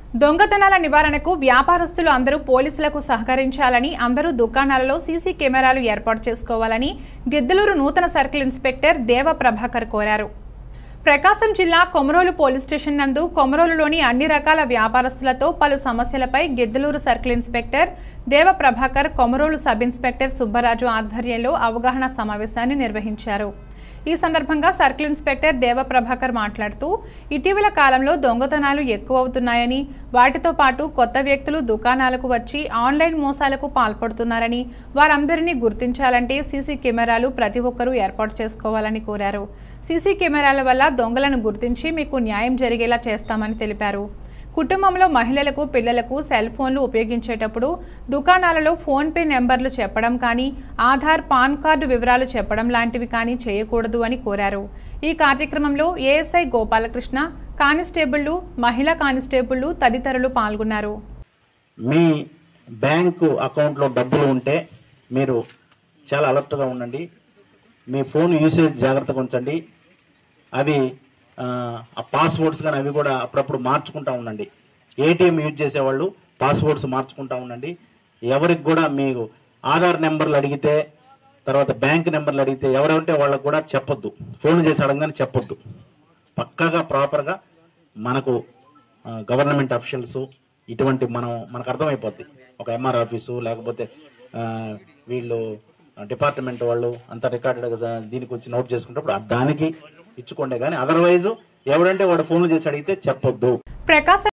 దొంగతనాల నివారణకు వ్యాపారస్తులు అందరూ పోలీసులకు సహకరించాలని అందరూ దుకాణాలలో సీసీ కెమెరాలు ఏర్పాటు చేసుకోవాలని గిద్దలూరు నూతన సర్కిల్ ఇన్స్పెక్టర్ దేవ ప్రభాకర్ కోరారు ప్రకాశం జిల్లా కొమరోలు పోలీస్ స్టేషన్ నందు కొమరోలులోని అన్ని రకాల వ్యాపారస్తులతో పలు సమస్యలపై Giddalur circle inspector Deva Prabhakar Komarolu sub inspector Subbaraju ఆధ్వర్యంలో అవగాహన సమావేశాన్ని నిర్వహించారు ఈ సందర్భంగా సర్కిల్ ఇన్స్పెక్టర్ దేవ ప్రభాకర్ మాట్లాడుతూ ఇటీవల కాలంలో దొంగతనాలు ఎక్కువ అవుతున్నాయని వాటితో పాటు కొత్త వ్యక్తులు దుకాణాలకు వచ్చి ఆన్లైన్ మోసాలకు పాల్పడుతున్నారని వారందరినీ గుర్తించాలంటే సీసీ కెమెరాలు ప్రతి ఒక్కరూ ఏర్పాటు చేసుకోవాలని కోరారు సీసీ కెమెరాల వల్ల దొంగలను గుర్తించి మీకు న్యాయం జరిగేలా చేస్తామని తెలిపారు కుటుంబంలో మహిళలకు పిల్లలకు సెల్ ఫోన్లు ఉపయోగించేటప్పుడు దుకాణాలలో ఫోన్పే నెంబర్లు చెప్పడం కానీ ఆధార్ పాన్ కార్డు వివరాలు చెప్పడం లాంటివి కానీ చేయకూడదు అని కోరారు ఈ కార్యక్రమంలో ఏఎస్ఐ గోపాలకృష్ణ కానిస్టేబుళ్లు మహిళా కానిస్టేబుళ్లు తదితరులు పాల్గొన్నారు మీ బ్యాంకు అకౌంట్లో డబ్బులు ఉంటే మీరు చాలా అలర్ట్గా ఉండండి మీ ఫోన్ యూసేజ్ జాగ్రత్తగా ఉంచండి అవి ఆ, ఆ పాస్వర్డ్స్ కానీ అవి కూడా అప్పుడప్పుడు మార్చుకుంటా ఉండండి ఏటీఎం యూజ్ చేసేవాళ్ళు పాస్వర్డ్స్ మార్చుకుంటా ఉండండి ఎవరికి కూడా మీరు ఆధార్ నెంబర్లు అడిగితే తర్వాత బ్యాంక్ నెంబర్లు అడిగితే ఎవరంటే వాళ్ళకు కూడా చెప్పొద్దు ఫోన్ చేసి అడగగానే చెప్పొద్దు పక్కాగా ప్రాపర్గా మనకు గవర్నమెంట్ అఫీషియల్స్ ఇటువంటి మనం మనకు అర్థమైపోద్ది ఒక ఎంఆర్ ఆఫీసు లేకపోతే ఆ, వీళ్ళు డిపార్ట్మెంట్ వాళ్ళు అంతా రికార్డెడ్ దీనికి వచ్చి నోట్ చేసుకుంటప్పుడు దానికి ఇచ్చుకోండి కానీ అదర్వైజ్ ఎవడంటే వాడు ఫోన్లు చేసి అడిగితే చెప్పొద్దు ప్రకాశం